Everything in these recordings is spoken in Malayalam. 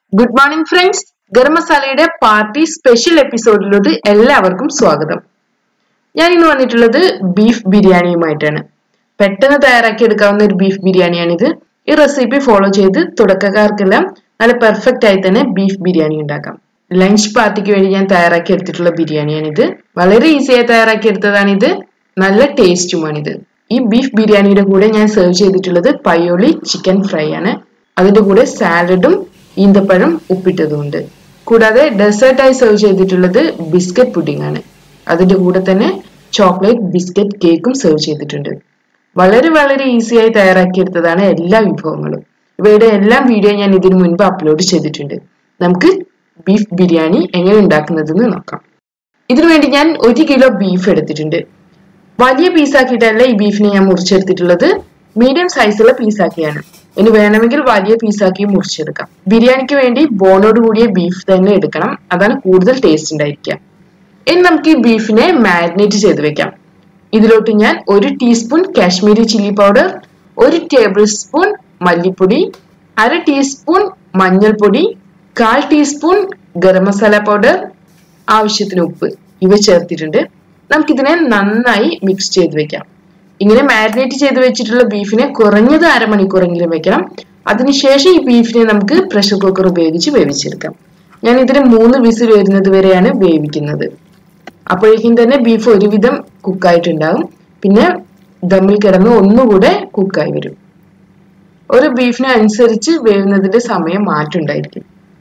ഗുഡ് മോർണിംഗ് ഫ്രണ്ട്സ് ഗരം മസാലയുടെ പാർട്ടി സ്പെഷ്യൽ എപ്പിസോഡിലോട്ട് എല്ലാവർക്കും സ്വാഗതം ഞാൻ ഇന്ന് വന്നിട്ടുള്ളത് ബീഫ് ബിരിയാണിയുമായിട്ടാണ് പെട്ടെന്ന് തയ്യാറാക്കി എടുക്കാവുന്ന ഒരു ബീഫ് ബിരിയാണിയാണിത് ഈ റെസിപ്പി ഫോളോ ചെയ്ത് തുടക്കക്കാർക്കെല്ലാം നല്ല പെർഫെക്റ്റ് ആയി തന്നെ ബീഫ് ബിരിയാണി ഉണ്ടാക്കാം ലഞ്ച് പാർട്ടിക്ക് വേണ്ടി ഞാൻ തയ്യാറാക്കി എടുത്തിട്ടുള്ള ബിരിയാണിയാണിത് വളരെ ഈസിയായി തയ്യാറാക്കി എടുത്തതാണിത് നല്ല ടേസ്റ്റുമാണിത് ഈ ബീഫ് ബിരിയാണിയുടെ കൂടെ ഞാൻ സെർവ് ചെയ്തിട്ടുള്ളത് പയോളി ചിക്കൻ ഫ്രൈ ആണ് അതിന്റെ കൂടെ സാലഡും ഈന്തപ്പഴം ഉപ്പിട്ടതുമുണ്ട് കൂടാതെ ഡെസേർട്ടായി സെർവ് ചെയ്തിട്ടുള്ളത് ബിസ്ക്കറ്റ് പുഡിംഗ് ആണ് അതിന്റെ കൂടെ തന്നെ ചോക്ലേറ്റ് ബിസ്ക്കറ്റ് കേക്കും സെർവ് ചെയ്തിട്ടുണ്ട് വളരെ വളരെ ഈസിയായി തയ്യാറാക്കിയെടുത്തതാണ് എല്ലാ വിഭവങ്ങളും ഇവയുടെ എല്ലാം വീഡിയോ ഞാൻ ഇതിനു മുൻപ് അപ്ലോഡ് ചെയ്തിട്ടുണ്ട് നമുക്ക് ബീഫ് ബിരിയാണി എങ്ങനെ ഉണ്ടാക്കുന്നതെന്ന് നോക്കാം ഇതിനു വേണ്ടി ഞാൻ ഒരു കിലോ ബീഫ് എടുത്തിട്ടുണ്ട് വലിയ പീസാക്കിയിട്ടല്ല ഈ ബീഫിനെ ഞാൻ മുറിച്ചെടുത്തിട്ടുള്ളത് മീഡിയം സൈസുള്ള പീസാക്കിയാണ് ഇനി വേണമെങ്കിൽ വലിയ പീസാക്കി മുറിച്ചെടുക്കാം ബിരിയാണിക്ക് വേണ്ടി ബോണോട് കൂടിയ ബീഫ് തന്നെ എടുക്കണം അതാണ് കൂടുതൽ ടേസ്റ്റ് ഉണ്ടായിരിക്കുക ഇനി നമുക്ക് ഈ ബീഫിനെ മാരിനേറ്റ് ചെയ്ത് വെക്കാം ഇതിലോട്ട് ഞാൻ ഒരു ടീസ്പൂൺ കാശ്മീരി ചില്ലി പൗഡർ ഒരു ടേബിൾ സ്പൂൺ മല്ലിപ്പൊടി അര ടീസ്പൂൺ മഞ്ഞൾപ്പൊടി കാൽ ടീസ്പൂൺ ഗരം മസാല പൗഡർ ആവശ്യത്തിന് ഉപ്പ് ഇവ ചേർത്തിട്ടുണ്ട് നമുക്കിതിനെ നന്നായി മിക്സ് ചെയ്ത് വെക്കാം ഇങ്ങനെ മാരിനേറ്റ് ചെയ്ത് വെച്ചിട്ടുള്ള ബീഫിനെ കുറഞ്ഞത് അരമണിക്കൂറെങ്കിലും വെക്കണം അതിനുശേഷം ഈ ബീഫിനെ നമുക്ക് പ്രഷർ കുക്കർ ഉപയോഗിച്ച് വേവിച്ചെടുക്കാം ഞാൻ ഇതിന് മൂന്ന് വിസിൽ വരുന്നത് വരെയാണ് വേവിക്കുന്നത് അപ്പോഴേക്കും തന്നെ ബീഫ് ഒരുവിധം കുക്കായിട്ടുണ്ടാകും പിന്നെ ദമ്മിൽ കിടന്ന് ഒന്നുകൂടെ കുക്കായി വരും ഒരു ബീഫിനെ അനുസരിച്ച് വേവുന്നതിന്റെ സമയം മാറ്റുണ്ടായിരിക്കും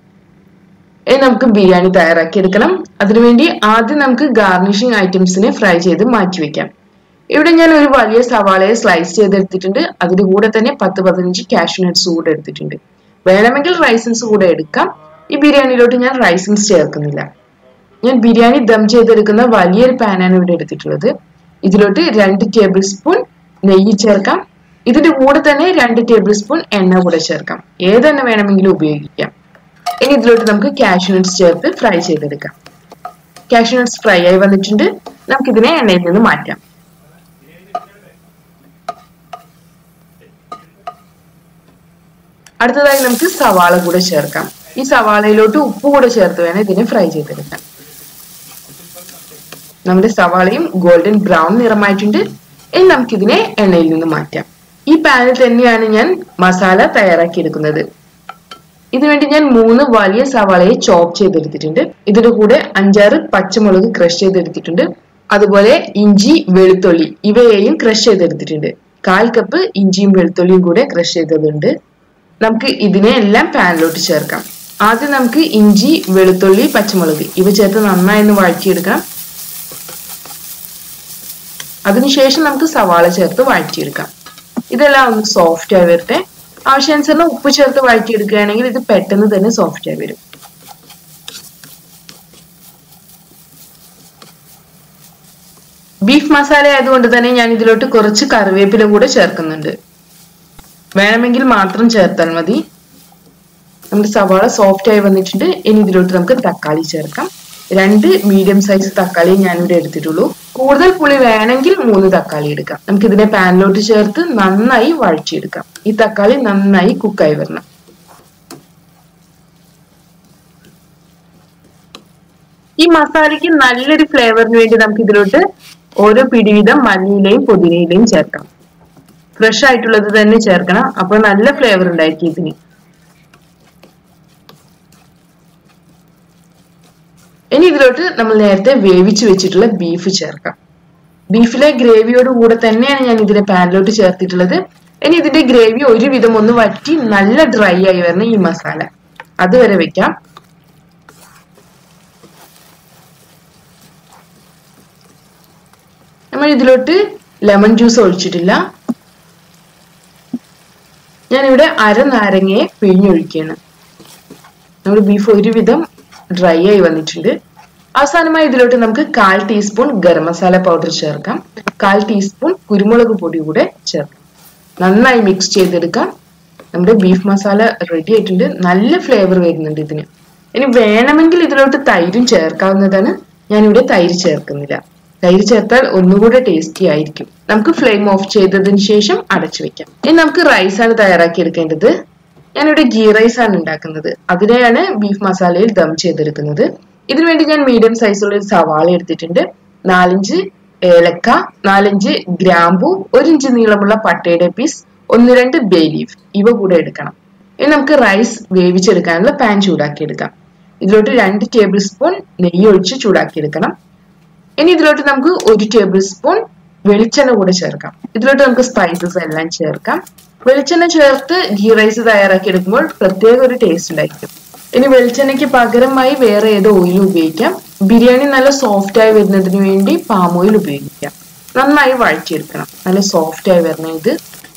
ഇനി നമുക്ക് ബിരിയാണി തയ്യാറാക്കി എടുക്കണം അതിനുവേണ്ടി ആദ്യം നമുക്ക് ഗാർണിഷിംഗ് ഐറ്റംസിനെ ഫ്രൈ ചെയ്ത് മാറ്റി വെക്കാം ഇവിടെ ഞാൻ ഒരു വലിയ സവാളയെ സ്ലൈസ് ചെയ്തെടുത്തിട്ടുണ്ട് അതിന്റെ കൂടെ തന്നെ പത്ത് പതിനഞ്ച് കാഷ്യൂ നട്ട്സ് കൂടെ എടുത്തിട്ടുണ്ട് വേണമെങ്കിൽ റൈസൻസ് കൂടെ എടുക്കാം ഈ ബിരിയാണിയിലോട്ട് ഞാൻ റൈസൻസ് ചേർക്കുന്നില്ല ഞാൻ ബിരിയാണി ദം ചെയ്തെടുക്കുന്ന വലിയൊരു പാനാണ് ഇവിടെ എടുത്തിട്ടുള്ളത് ഇതിലോട്ട് രണ്ട് ടേബിൾ സ്പൂൺ നെയ്യ് ചേർക്കാം ഇതിന്റെ കൂടെ തന്നെ രണ്ട് ടേബിൾ സ്പൂൺ എണ്ണ കൂടെ ചേർക്കാം ഏതെണ്ണ വേണമെങ്കിലും ഉപയോഗിക്കാം ഇനി ഇതിലോട്ട് നമുക്ക് കാഷ്യൂ നട്ട്സ് ചേർത്ത് ഫ്രൈ ചെയ്തെടുക്കാം കാഷ്യൂ നട്ട്സ് ഫ്രൈ ആയി വന്നിട്ടുണ്ട് നമുക്കിതിനെ എണ്ണയിൽ നിന്ന് മാറ്റാം അടുത്തതായി നമുക്ക് സവാള കൂടെ ചേർക്കാം ഈ സവാളയിലോട്ട് ഉപ്പ് കൂടെ ചേർത്ത് വേണം ഇതിനെ ഫ്രൈ ചെയ്തെടുക്കാൻ നമ്മുടെ സവാളയും ഗോൾഡൻ ബ്രൗൺ നിറമായിട്ടുണ്ട് ഇനി നമുക്കിതിനെ എണ്ണയിൽ നിന്ന് മാറ്റാം ഈ പാനിൽ തന്നെയാണ് ഞാൻ മസാല തയ്യാറാക്കി എടുക്കുന്നത് ഇതിനുവേണ്ടി ഞാൻ മൂന്ന് വലിയ സവാളയെ ചോപ്പ് ചെയ്തെടുത്തിട്ടുണ്ട് ഇതിന്റെ കൂടെ അഞ്ചാറ് പച്ചമുളക് ക്രഷ് ചെയ്തെടുത്തിട്ടുണ്ട് അതുപോലെ ഇഞ്ചി വെളുത്തുള്ളി ഇവയെയും ക്രഷ് ചെയ്തെടുത്തിട്ടുണ്ട് കാൽ കപ്പ് ഇഞ്ചിയും വെളുത്തുള്ളിയും കൂടെ ക്രഷ് ചെയ്തതുണ്ട് നമുക്ക് ഇതിനെ എല്ലാം പാനിലോട്ട് ചേർക്കാം ആദ്യം നമുക്ക് ഇഞ്ചി വെളുത്തുള്ളി പച്ചമുളക് ഇവ ചേർത്ത് നന്നായി ഒന്ന് വഴറ്റിയെടുക്കാം അതിനുശേഷം നമുക്ക് സവാള ചേർത്ത് വഴറ്റിയെടുക്കാം ഇതെല്ലാം ഒന്ന് സോഫ്റ്റ് ആയി വരട്ടെ ആവശ്യാനുസരണം ഉപ്പ് ചേർത്ത് വഴറ്റിയെടുക്കുകയാണെങ്കിൽ ഇത് പെട്ടെന്ന് തന്നെ സോഫ്റ്റ് ആയി വരും ബീഫ് മസാല ആയതുകൊണ്ട് തന്നെ ഞാൻ ഇതിലോട്ട് കുറച്ച് കറിവേപ്പില കൂടെ ചേർക്കുന്നുണ്ട് വേണമെങ്കിൽ മാത്രം ചേർത്താൽ മതി നമ്മുടെ സവാള സോഫ്റ്റ് ആയി വന്നിട്ടുണ്ട് ഇനി ഇതിലോട്ട് നമുക്ക് തക്കാളി ചേർക്കാം രണ്ട് മീഡിയം സൈസ് തക്കാളി ഞാനിവിടെ എടുത്തിട്ടുള്ളൂ കൂടുതൽ പുളി വേണമെങ്കിൽ മൂന്ന് തക്കാളി എടുക്കാം നമുക്ക് ഇതിനെ പാനിലോട്ട് ചേർത്ത് നന്നായി വഴറ്റിയെടുക്കാം ഈ തക്കാളി നന്നായി കുക്കായി വരണം ഈ മസാലയ്ക്ക് നല്ലൊരു ഫ്ലേവറിന് വേണ്ടി നമുക്ക് ഇതിലോട്ട് ഓരോ പിടി വീതം മല്ലിയിലയും പുതിനയിലയും ചേർക്കാം ഫ്രഷ് ആയിട്ടുള്ളത് തന്നെ ചേർക്കണം അപ്പോൾ നല്ല ഫ്ലേവർ ഉണ്ടായിരിക്കും ഇതിന് ഇനി ഇതിലോട്ട് നമ്മൾ നേരത്തെ വേവിച്ച് വെച്ചിട്ടുള്ള ബീഫ് ചേർക്കാം ബീഫിലെ ഗ്രേവിയോട് കൂടെ തന്നെയാണ് ഞാൻ ഇതിനെ പാനിലോട്ട് ചേർത്തിട്ടുള്ളത് ഇനി ഇതിന്റെ ഗ്രേവി ഒരുവിധം ഒന്ന് വറ്റി നല്ല ഡ്രൈ ആയി വരണം ഈ മസാല അതുവരെ വെക്കാം നമ്മൾ ഇതിലോട്ട് ലെമൺ ജ്യൂസ് ഒഴിച്ചിട്ടില്ല ഞാനിവിടെ അര നാരങ്ങയെ പിഴിഞ്ഞൊഴിക്കുകയാണ് നമ്മുടെ ബീഫ് ഒരുവിധം ഡ്രൈ ആയി വന്നിട്ടുണ്ട് അവസാനമായി ഇതിലോട്ട് നമുക്ക് കാൽ ടീസ്പൂൺ ഗരം മസാല പൗഡർ ചേർക്കാം കാൽ ടീസ്പൂൺ കുരുമുളക് പൊടി കൂടെ ചേർക്കാം നന്നായി മിക്സ് ചെയ്തെടുക്കാം നമ്മുടെ ബീഫ് മസാല റെഡി ആയിട്ടുണ്ട് നല്ല ഫ്ലേവർ വരുന്നുണ്ട് ഇതിന് ഇനി വേണമെങ്കിൽ ഇതിലോട്ട് തൈരും ചേർക്കാവുന്നതാണ് ഞാനിവിടെ തൈര് ചേർക്കുന്നില്ല തൈര് ചേർത്താൽ ഒന്നുകൂടെ ടേസ്റ്റി ആയിരിക്കും നമുക്ക് ഫ്ലെയിം ഓഫ് ചെയ്തതിന് ശേഷം അടച്ചു വെക്കാം ഇനി നമുക്ക് റൈസ് ആണ് തയ്യാറാക്കി എടുക്കേണ്ടത് ഞാനിവിടെ ഗീ റൈസ് ആണ് ഉണ്ടാക്കുന്നത് അതിനെയാണ് ബീഫ് മസാലയിൽ ദം ചെയ്തെടുക്കുന്നത് ഇതിനു വേണ്ടി ഞാൻ മീഡിയം സൈസുള്ള ഒരു സവാള എടുത്തിട്ടുണ്ട് നാലഞ്ച് ഏലക്ക നാലഞ്ച് ഗ്രാമ്പു ഒരു ഇഞ്ച് നീളമുള്ള പട്ടയുടെ പീസ് ഒന്ന് രണ്ട് ബേ ലീഫ് ഇവ കൂടെ എടുക്കണം ഇനി നമുക്ക് റൈസ് വേവിച്ചെടുക്കാനുള്ള പാൻ ചൂടാക്കി എടുക്കാം ഇതിലോട്ട് രണ്ട് ടേബിൾ സ്പൂൺ നെയ്യ് ഒഴിച്ച് ചൂടാക്കി എടുക്കണം ഇനി ഇതിലോട്ട് നമുക്ക് ഒരു ടേബിൾ സ്പൂൺ വെളിച്ചെണ്ണ കൂടെ ചേർക്കാം ഇതിലോട്ട് നമുക്ക് സ്പൈസസ് എല്ലാം ചേർക്കാം വെളിച്ചെണ്ണ ചേർത്ത് ഗീ റൈസ് തയ്യാറാക്കി എടുക്കുമ്പോൾ പ്രത്യേക ഒരു ടേസ്റ്റ് ഉണ്ടായിരിക്കും ഇനി വെളിച്ചെണ്ണയ്ക്ക് പകരമായി വേറെ ഏതോ ഓയിൽ ഉപയോഗിക്കാം ബിരിയാണി നല്ല സോഫ്റ്റ് ആയി വരുന്നതിന് വേണ്ടി പാം ഓയിൽ ഉപയോഗിക്കാം നന്നായി വഴറ്റിയെടുക്കണം നല്ല സോഫ്റ്റ് ആയി വരണ ഇത്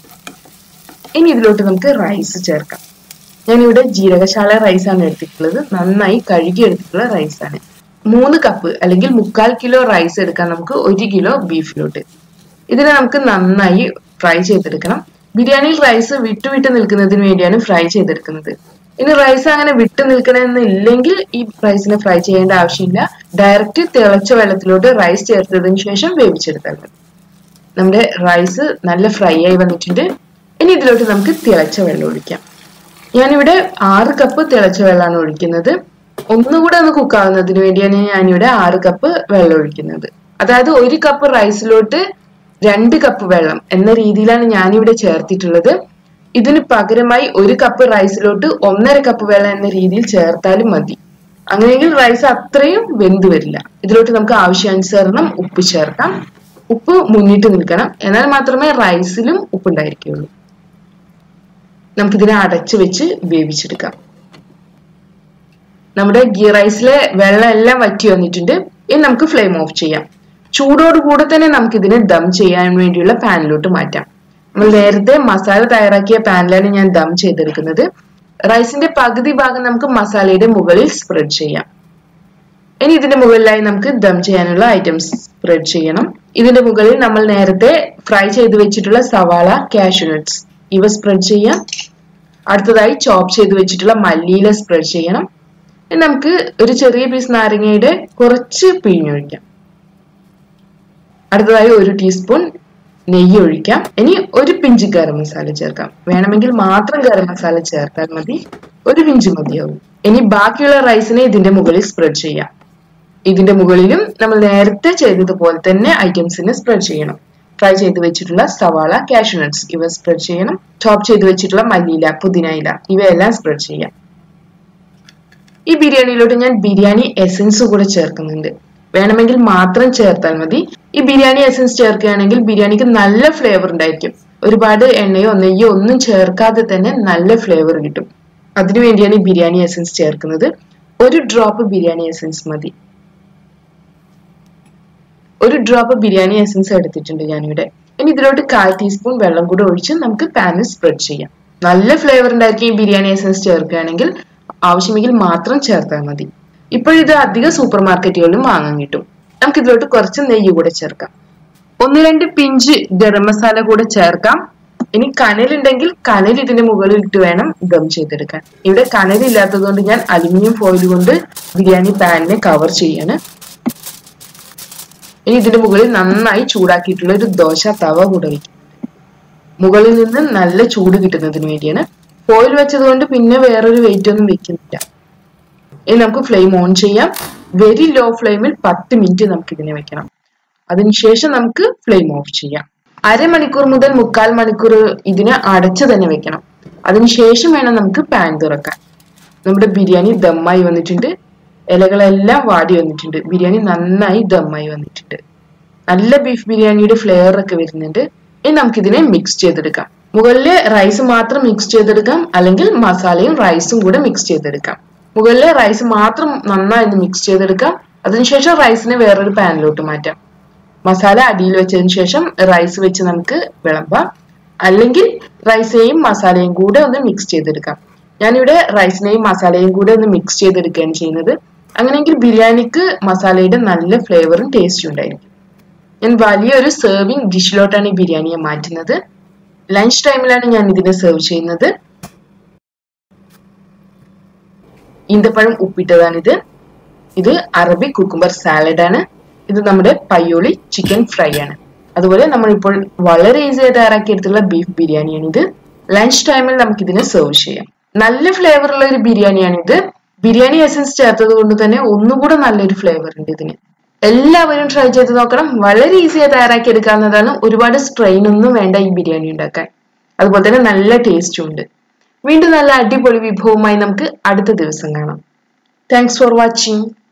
ഇനി ഇതിലോട്ട് നമുക്ക് റൈസ് ചേർക്കാം ഞാനിവിടെ ജീരകശാല റൈസ് ആണ് എടുത്തിട്ടുള്ളത് നന്നായി കഴുകി എടുത്തിട്ടുള്ള റൈസ് ആണ് മൂന്ന് കപ്പ് അല്ലെങ്കിൽ മുക്കാൽ കിലോ റൈസ് എടുക്കാൻ നമുക്ക് ഒരു കിലോ ബീഫിലോട്ട് ഇതിനെ നമുക്ക് നന്നായി ഫ്രൈ ചെയ്തെടുക്കണം ബിരിയാണിയിൽ റൈസ് വിട്ടുവിട്ട് നിൽക്കുന്നതിന് വേണ്ടിയാണ് ഫ്രൈ ചെയ്തെടുക്കുന്നത് ഇനി റൈസ് അങ്ങനെ വിട്ടു നിൽക്കണമെന്നില്ലെങ്കിൽ ഈ റൈസിനെ ഫ്രൈ ചെയ്യേണ്ട ആവശ്യമില്ല ഡയറക്റ്റ് തിളച്ച വെള്ളത്തിലോട്ട് റൈസ് ചേർത്തതിന് ശേഷം വേവിച്ചെടുത്താൽ മതി നമ്മുടെ റൈസ് നല്ല ഫ്രൈ ആയി വന്നിട്ടുണ്ട് ഇനി ഇതിലോട്ട് നമുക്ക് തിളച്ച വെള്ളം ഒഴിക്കാം ഞാനിവിടെ ആറ് കപ്പ് തിളച്ച വെള്ളമാണ് ഒഴിക്കുന്നത് ഒന്നുകൂടെ ഒന്ന് കുക്കാവുന്നതിന് വേണ്ടിയാണ് ഞാനിവിടെ ആറ് കപ്പ് വെള്ളം ഒഴിക്കുന്നത് അതായത് ഒരു കപ്പ് റൈസിലോട്ട് രണ്ട് കപ്പ് വെള്ളം എന്ന രീതിയിലാണ് ഞാനിവിടെ ചേർത്തിട്ടുള്ളത് ഇതിന് പകരമായി ഒരു കപ്പ് റൈസിലോട്ട് ഒന്നര കപ്പ് വെള്ളം എന്ന രീതിയിൽ ചേർത്താലും മതി അങ്ങനെയെങ്കിൽ റൈസ് അത്രയും വെന്ത് വരില്ല ഇതിലോട്ട് നമുക്ക് ആവശ്യാനുസരണം ഉപ്പ് ചേർക്കാം ഉപ്പ് മുന്നിട്ട് നിൽക്കണം എന്നാൽ മാത്രമേ റൈസിലും ഉപ്പ് ഉണ്ടായിരിക്കുള്ളൂ നമുക്കിതിനെ അടച്ചു വെച്ച് വേവിച്ചെടുക്കാം നമ്മുടെ ഗീ റൈസിലെ വെള്ളം എല്ലാം വറ്റി വന്നിട്ടുണ്ട് ഇനി നമുക്ക് ഫ്ലെയിം ഓഫ് ചെയ്യാം ചൂടോടുകൂടെ തന്നെ നമുക്ക് ഇതിനെ ദം ചെയ്യാൻ വേണ്ടിയുള്ള പാനിലോട്ട് മാറ്റാം നമ്മൾ നേരത്തെ മസാല തയ്യാറാക്കിയ പാനിലാണ് ഞാൻ ദം ചെയ്തെടുക്കുന്നത് റൈസിന്റെ പകുതി ഭാഗം നമുക്ക് മസാലയുടെ മുകളിൽ സ്പ്രെഡ് ചെയ്യാം ഇനി ഇതിന്റെ മുകളിലായി നമുക്ക് ദം ചെയ്യാനുള്ള ഐറ്റംസ് സ്പ്രെഡ് ചെയ്യണം ഇതിന്റെ മുകളിൽ നമ്മൾ നേരത്തെ ഫ്രൈ ചെയ്ത് വെച്ചിട്ടുള്ള സവാള കാഷ്യൂനട്ട്സ് ഇവ സ്പ്രെഡ് ചെയ്യാം അടുത്തതായി ചോപ്പ് ചെയ്ത് വെച്ചിട്ടുള്ള മല്ലിയില സ്പ്രെഡ് ചെയ്യണം ഇനി നമുക്ക് ഒരു ചെറിയ പീസ് നാരങ്ങയുടെ കുറച്ച് പിഴിഞ്ഞൊഴിക്കാം അടുത്തതായി ഒരു ടീസ്പൂൺ നെയ്യ് ഒഴിക്കാം ഇനി ഒരു പിഞ്ച് ഗരം മസാല ചേർക്കാം വേണമെങ്കിൽ മാത്രം ഗരം മസാല ചേർത്താൽ മതി ഒരു പിഞ്ച് മതിയാവും ഇനി ബാക്കിയുള്ള റൈസിനെ ഇതിന്റെ മുകളിൽ സ്പ്രെഡ് ചെയ്യാം ഇതിന്റെ മുകളിലും നമ്മൾ നേരത്തെ ചെയ്തതുപോലെ തന്നെ ഐറ്റംസിനെ സ്പ്രെഡ് ചെയ്യണം ഫ്രൈ ചെയ്ത് വെച്ചിട്ടുള്ള സവാള കാഷ്യൂനട്ട്സ് ഇവ സ്പ്രെഡ് ചെയ്യണം ചോപ്പ് ചെയ്ത് വെച്ചിട്ടുള്ള മല്ലിയില പുതിന ഇല ഇവയെല്ലാം സ്പ്രെഡ് ചെയ്യാം ഈ ബിരിയാണിയിലോട്ട് ഞാൻ ബിരിയാണി എസൻസ് കൂടെ ചേർക്കുന്നുണ്ട് വേണമെങ്കിൽ മാത്രം ചേർത്താൽ മതി ഈ ബിരിയാണി എസൻസ് ചേർക്കുകയാണെങ്കിൽ ബിരിയാണിക്ക് നല്ല ഫ്ലേവർ ഉണ്ടായിരിക്കും ഒരുപാട് എണ്ണയോ നെയ്യോ ഒന്നും ചേർക്കാതെ തന്നെ നല്ല ഫ്ലേവർ കിട്ടും അതിനുവേണ്ടിയാണ് ഈ ബിരിയാണി എസൻസ് ചേർക്കുന്നത് ഒരു ഡ്രോപ്പ് ബിരിയാണി എസൻസ് മതി ഒരു ഡ്രോപ്പ് ബിരിയാണി എസൻസ് എടുത്തിട്ടുണ്ട് ഞാനിവിടെ ഇനി ഇതിലോട്ട് കാൽ ടീസ്പൂൺ വെള്ളം കൂടെ ഒഴിച്ച് നമുക്ക് പാനിൽ സ്പ്രെഡ് ചെയ്യാം നല്ല ഫ്ലേവർ ഉണ്ടായിരിക്കും ഈ ബിരിയാണി എസൻസ് ചേർക്കുകയാണെങ്കിൽ ആവശ്യമെങ്കിൽ മാത്രം ചേർത്താൽ മതി ഇപ്പോഴിത് അധിക സൂപ്പർ മാർക്കറ്റുകളിലും വാങ്ങാൻ കിട്ടും നമുക്ക് ഇതിലോട്ട് കുറച്ച് നെയ്യ് കൂടെ ചേർക്കാം ഒന്ന് രണ്ട് പിഞ്ച് ഗരം മസാല കൂടെ ചേർക്കാം ഇനി കനലുണ്ടെങ്കിൽ കനൽ ഇതിന്റെ മുകളിൽ ഇട്ട് വേണം ദം ചെയ്തെടുക്കാൻ ഇവിടെ കനലില്ലാത്തത് കൊണ്ട് ഞാൻ അലുമിനിയം ഫോയിൽ കൊണ്ട് ബിരിയാണി പാനിനെ കവർ ചെയ്യാണ് ഇനി ഇതിന്റെ മുകളിൽ നന്നായി ചൂടാക്കിയിട്ടുള്ള ഒരു ദോശ തവ കൂടെ വയ്ക്കും മുകളിൽ നിന്ന് നല്ല ചൂട് കിട്ടുന്നതിന് വേണ്ടിയാണ് ഫോയിൽ വെച്ചതുകൊണ്ട് പിന്നെ വേറൊരു വെയിറ്റ് ഒന്നും വെക്കുന്നില്ല ഇനി നമുക്ക് ഫ്ലെയിം ഓൺ ചെയ്യാം വെരി ലോ ഫ്ലെയിമിൽ പത്ത് മിനിറ്റ് നമുക്ക് ഇതിനെ വെക്കണം അതിനുശേഷം നമുക്ക് ഫ്ലെയിം ഓഫ് ചെയ്യാം അരമണിക്കൂർ മുതൽ മുക്കാൽ മണിക്കൂർ ഇതിനെ അടച്ചു തന്നെ വെക്കണം അതിനുശേഷം വേണം നമുക്ക് പാൻ തുറക്കാൻ നമ്മുടെ ബിരിയാണി ദമ്മായി വന്നിട്ടുണ്ട് ഇലകളെല്ലാം വാടി വന്നിട്ടുണ്ട് ബിരിയാണി നന്നായി ദമ്മായി വന്നിട്ടുണ്ട് നല്ല ബീഫ് ബിരിയാണിയുടെ ഫ്ലേവർ ഒക്കെ വരുന്നുണ്ട് ഇനി നമുക്കിതിനെ മിക്സ് ചെയ്തെടുക്കാം മുകളിലെ റൈസ് മാത്രം മിക്സ് ചെയ്തെടുക്കാം അല്ലെങ്കിൽ മസാലയും റൈസും കൂടെ മിക്സ് ചെയ്തെടുക്കാം മുകളിലെ റൈസ് മാത്രം നന്നായി മിക്സ് ചെയ്തെടുക്കാം അതിനുശേഷം റൈസിനെ വേറൊരു പാനിലോട്ട് മാറ്റാം മസാല അടിയിൽ വെച്ചതിന് ശേഷം റൈസ് വെച്ച് നമുക്ക് വിളമ്പാം അല്ലെങ്കിൽ റൈസിനെയും മസാലയും കൂടെ ഒന്ന് മിക്സ് ചെയ്തെടുക്കാം ഞാനിവിടെ റൈസിനെയും മസാലയും കൂടെ ഒന്ന് മിക്സ് ചെയ്തെടുക്കുകയാണ് ചെയ്യുന്നത് അങ്ങനെയെങ്കിൽ ബിരിയാണിക്ക് മസാലയുടെ നല്ല ഫ്ലേവറും ടേസ്റ്റും ഉണ്ടായിരിക്കും ഞാൻ വലിയൊരു സെർവിങ് ഡിഷിലോട്ടാണ് ഈ ബിരിയാണിയെ മാറ്റുന്നത് ലഞ്ച് ടൈമിലാണ് ഞാൻ ഇതിനെ സെർവ് ചെയ്യുന്നത് ഈന്തപ്പഴം ഉപ്പിട്ടതാണിത് ഇത് അറബിക് കുക്കുംബർ സാലഡ് ആണ് ഇത് നമ്മുടെ പയ്യോളി ചിക്കൻ ഫ്രൈ ആണ് അതുപോലെ നമ്മൾ ഇപ്പോൾ വളരെ ഈസി ആയി തയ്യാറാക്കിയെടുത്തുള്ള ബീഫ് ബിരിയാണിയാണ് ഇത് ലഞ്ച് ടൈമിൽ നമുക്ക് ഇതിനെ സെർവ് ചെയ്യാം നല്ല ഫ്ലേവർ ഉള്ള ഒരു ബിരിയാണിയാണിത് ബിരിയാണി എസൻസ് ചേർത്തത് കൊണ്ട് തന്നെ ഒന്നുകൂടെ നല്ലൊരു ഫ്ലേവർ ഉണ്ട് ഇതിന് എല്ലാവരും ട്രൈ ചെയ്ത് നോക്കണം വളരെ ഈസിയായി തയ്യാറാക്കി എടുക്കാവുന്നതാണ് ഒരുപാട് സ്ട്രെയിൻ ഒന്നും വേണ്ട ഈ ബിരിയാണി ഉണ്ടാക്കാൻ അതുപോലെ തന്നെ നല്ല ടേസ്റ്റും ഉണ്ട് വീണ്ടും നല്ല അടിപൊളി വിഭവവുമായി നമുക്ക് അടുത്ത ദിവസം കാണാം താങ്ക്സ് ഫോർ വാച്ചിങ്